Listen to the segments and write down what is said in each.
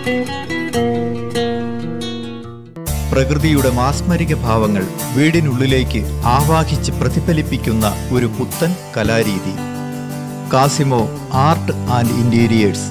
പ്രകൃതിയുടെ മാസ്മരിക ഭാവങ്ങൾ വീടിനുള്ളിലേക്ക് ആവാഹിച്ച് പ്രതിഫലിപ്പിക്കുന്ന ഒരു പുത്തൻ കലാരീതി Casimo art and interiors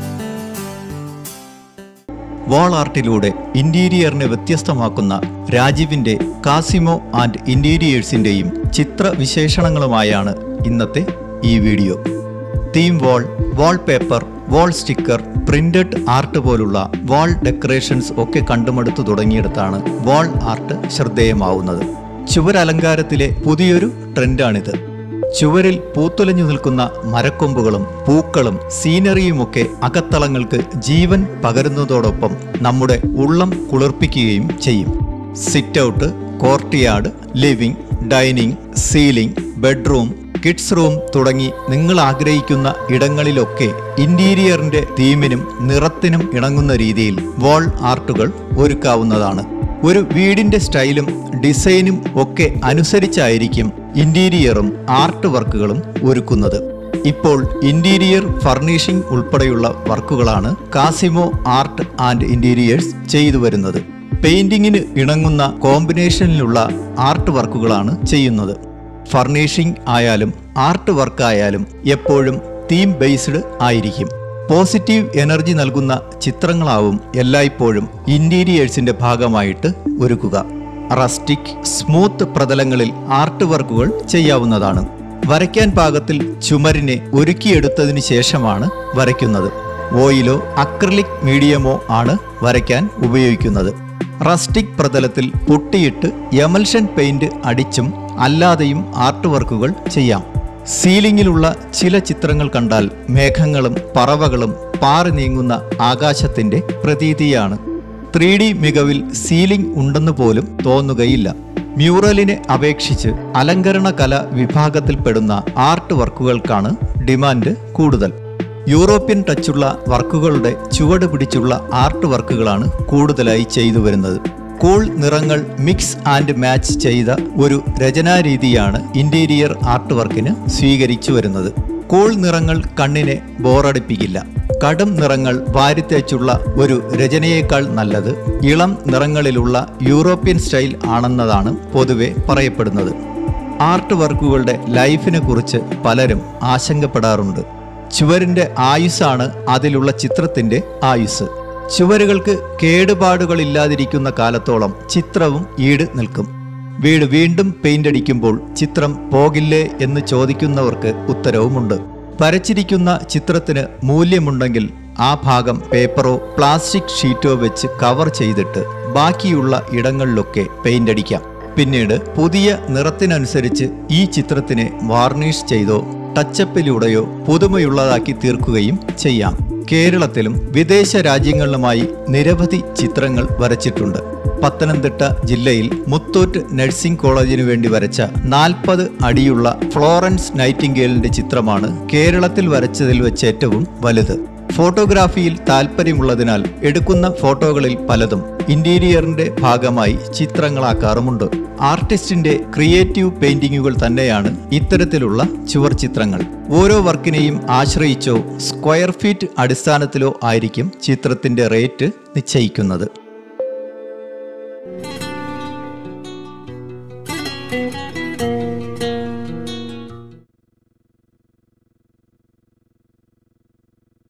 wall ആർട്ടിലൂടെ ഇന്റീരിയറിനെ വ്യത്യസ്തമാക്കുന്ന രാജീവിന്റെ കാസിമോ ആൻഡ് ഇന്റീരിയേഴ്സിന്റെയും ചിത്രവിശേഷണങ്ങളുമായാണ് ഇന്നത്തെ ഈ video theme wall wall paper wall sticker printed art പോലുള്ള വാൾ ഡെക്കറേഷൻസ് ഒക്കെ കണ്ടുമടുത്തു തുടങ്ങിയിടത്താണ് വാൾ ആർട്ട് ശ്രദ്ധേയമാവുന്നത് ചുവരലങ്കാരത്തിലെ പുതിയൊരു ട്രെൻഡാണിത് ചുവരിൽ പൂത്തുലഞ്ഞു നിൽക്കുന്ന മരക്കൊമ്പുകളും പൂക്കളും സീനറിയുമൊക്കെ അകത്തളങ്ങൾക്ക് ജീവൻ പകരുന്നതോടൊപ്പം നമ്മുടെ ഉള്ളം കുളിർപ്പിക്കുകയും ചെയ്യും sit out courtyard living dining ceiling bedroom kids room തുടങ്ങി നിങ്ങൾ ആഗ്രഹിക്കുന്ന ഇടങ്ങളിലൊക്കെ ഇന്റീരിയറിന്റെ തീമിനും നിറത്തിനും ഇണങ്ങുന്ന രീതിയിൽ വാൾ ആർട്ടുകൾ ഒരുക്കാവുന്നതാണ് ഒരു വീടിന്റെ സ്റ്റൈലും ഡിസൈനും ഒക്കെ അനുസരിച്ചായിരിക്കും ഇന്റീരിയറും ആർട്ട് വർക്കുകളും ഒരുക്കുന്നത് ഇപ്പോൾ ഇന്റീരിയർ ഫർണിഷിംഗ് ഉൾപ്പെടെയുള്ള വർക്കുകളാണ് കാസിമോ ആർട്ട് ആൻഡ് ഇന്റീരിയേഴ്സ് ചെയ്തു വരുന്നത് പെയിന്റിങ്ങിന് ഇണങ്ങുന്ന കോമ്പിനേഷനിലുള്ള ആർട്ട് വർക്കുകളാണ് ചെയ്യുന്നത് ഫർണിഷിംഗ് ആയാലും ആർട്ട് വർക്ക് ആയാലും എപ്പോഴും തീം ബേസ്ഡ് ആയിരിക്കും പോസിറ്റീവ് എനർജി നൽകുന്ന ചിത്രങ്ങളാവും എല്ലായ്പ്പോഴും ഇന്റീരിയേഴ്സിന്റെ ഭാഗമായിട്ട് ഒരുക്കുക റസ്റ്റിക് സ്മൂത്ത് പ്രതലങ്ങളിൽ ആർട്ട് വർക്കുകൾ ചെയ്യാവുന്നതാണ് വരയ്ക്കാൻ പാകത്തിൽ ചുമരിനെ ഒരുക്കിയെടുത്തതിന് ശേഷമാണ് വരയ്ക്കുന്നത് ഓയിലോ അക്രിലിക് മീഡിയമോ ആണ് വരയ്ക്കാൻ ഉപയോഗിക്കുന്നത് റസ്റ്റിക് പ്രതലത്തിൽ പൊട്ടിയിട്ട് എമൽഷൻ പെയിന്റ് അടിച്ചും അല്ലാതെയും ആർട്ട് വർക്കുകൾ ചെയ്യാം സീലിംഗിലുള്ള ചില ചിത്രങ്ങൾ കണ്ടാൽ മേഘങ്ങളും പറവകളും പാറി നീങ്ങുന്ന ആകാശത്തിന്റെ പ്രതീതിയാണ് ത്രീ ഡി മികവിൽ സീലിംഗ് ഉണ്ടെന്ന് പോലും തോന്നുകയില്ല മ്യൂറലിനെ അപേക്ഷിച്ച് അലങ്കരണ കല വിഭാഗത്തിൽപ്പെടുന്ന ആർട്ട് വർക്കുകൾക്കാണ് ഡിമാൻഡ് കൂടുതൽ യൂറോപ്യൻ ടച്ചുള്ള വർക്കുകളുടെ ചുവട് പിടിച്ചുള്ള ആർട്ട് വർക്കുകളാണ് കൂടുതലായി ചെയ്തു വരുന്നത് കൂൾ നിറങ്ങൾ മിക്സ് ആൻഡ് മാച്ച് ചെയ്ത ഒരു രചനാരീതിയാണ് ഇന്റീരിയർ ആർട്ട് വർക്കിന് സ്വീകരിച്ചു വരുന്നത് കൂൾ നിറങ്ങൾ കണ്ണിനെ ബോറടിപ്പിക്കില്ല കടും നിറങ്ങൾ വാരിത്തേച്ചുള്ള ഒരു രചനയേക്കാൾ നല്ലത് ഇളം നിറങ്ങളിലുള്ള യൂറോപ്യൻ സ്റ്റൈൽ ആണെന്നതാണ് പൊതുവെ പറയപ്പെടുന്നത് ആർട്ട് വർക്കുകളുടെ ലൈഫിനെ കുറിച്ച് പലരും ആശങ്കപ്പെടാറുണ്ട് ചുവരിന്റെ ആയുസ്സാണ് അതിലുള്ള ചിത്രത്തിന്റെ ആയുസ് ചുവരുകൾക്ക് കേടുപാടുകളില്ലാതിരിക്കുന്ന കാലത്തോളം ചിത്രവും ഈട് നിൽക്കും വീട് വീണ്ടും പെയിന്റ് അടിക്കുമ്പോൾ ചിത്രം പോകില്ലേ എന്ന് ചോദിക്കുന്നവർക്ക് ഉത്തരവുമുണ്ട് വരച്ചിരിക്കുന്ന ചിത്രത്തിന് മൂല്യമുണ്ടെങ്കിൽ ആ ഭാഗം പേപ്പറോ പ്ലാസ്റ്റിക് ഷീറ്റോ വെച്ച് കവർ ചെയ്തിട്ട് ബാക്കിയുള്ള ഇടങ്ങളിലൊക്കെ പെയിന്റ് അടിക്കാം പിന്നീട് പുതിയ നിറത്തിനനുസരിച്ച് ഈ ചിത്രത്തിനെ വാർണിഷ് ചെയ്തോ ടച്ചപ്പിലൂടെയോ പുതുമയുള്ളതാക്കി തീർക്കുകയും ചെയ്യാം കേരളത്തിലും വിദേശ രാജ്യങ്ങളിലുമായി നിരവധി ചിത്രങ്ങൾ വരച്ചിട്ടുണ്ട് പത്തനംതിട്ട ജില്ലയിൽ മുത്തൂറ്റ് നഴ്സിംഗ് കോളേജിനു വേണ്ടി വരച്ച നാൽപ്പത് അടിയുള്ള ഫ്ലോറൻസ് നൈറ്റിംഗേലിന്റെ ചിത്രമാണ് കേരളത്തിൽ വരച്ചതിൽ വെച്ച് ഏറ്റവും വലുത് ഫോട്ടോഗ്രാഫിയിൽ താല്പര്യമുള്ളതിനാൽ എടുക്കുന്ന ഫോട്ടോകളിൽ പലതും ഇന്റീരിയറിന്റെ ഭാഗമായി ചിത്രങ്ങളാക്കാറുമുണ്ട് ആർട്ടിസ്റ്റിന്റെ ക്രിയേറ്റീവ് പെയിന്റിങ്ങുകൾ തന്നെയാണ് ഇത്തരത്തിലുള്ള ചുവർ ചിത്രങ്ങൾ ഓരോ വർക്കിനെയും ആശ്രയിച്ചോ സ്ക്വയർ ഫീറ്റ് അടിസ്ഥാനത്തിലോ ആയിരിക്കും ചിത്രത്തിന്റെ റേറ്റ് നിശ്ചയിക്കുന്നത്